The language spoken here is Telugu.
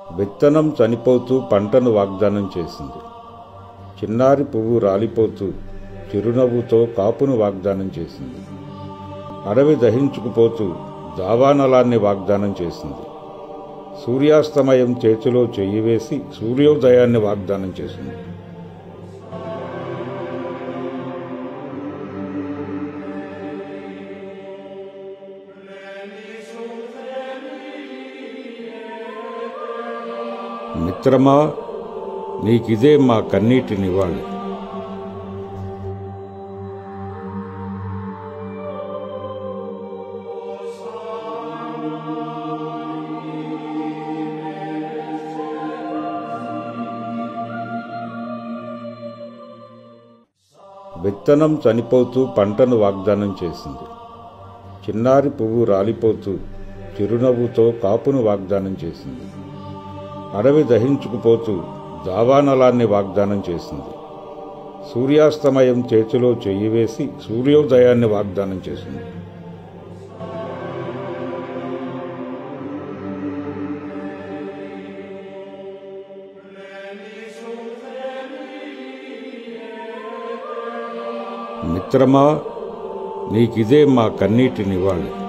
విత్తనం చనిపోతూ పంటను వాగ్దానం చేసింది చిన్నారి పువ్వు రాలిపోతూ చిరునవ్వుతో కాపును వాగ్దానం చేసింది అడవి దహించుకుపోతూ దావానలాన్ని వాగ్దానం చేసింది సూర్యాస్తమయం చేతిలో చెయ్యి వేసి సూర్యోదయాన్ని వాగ్దానం చేసింది మిత్రమా నీకిదే మా కన్నీటి నివాళి విత్తనం చనిపోతూ పంటను వాగ్దానం చేసింది చిన్నారి పువ్వు రాలిపోతూ చిరునవ్వుతో కాపును వాగ్దానం చేసింది అడవి దహించుకుపోతూ దావానలాన్ని వాగ్దానం చేసింది సూర్యాస్తమయం చేతిలో చెయ్యి వేసి సూర్యోదయాన్ని వాగ్దానం చేసింది మిత్రమా నీకిదే మా కన్నీటి నివాళి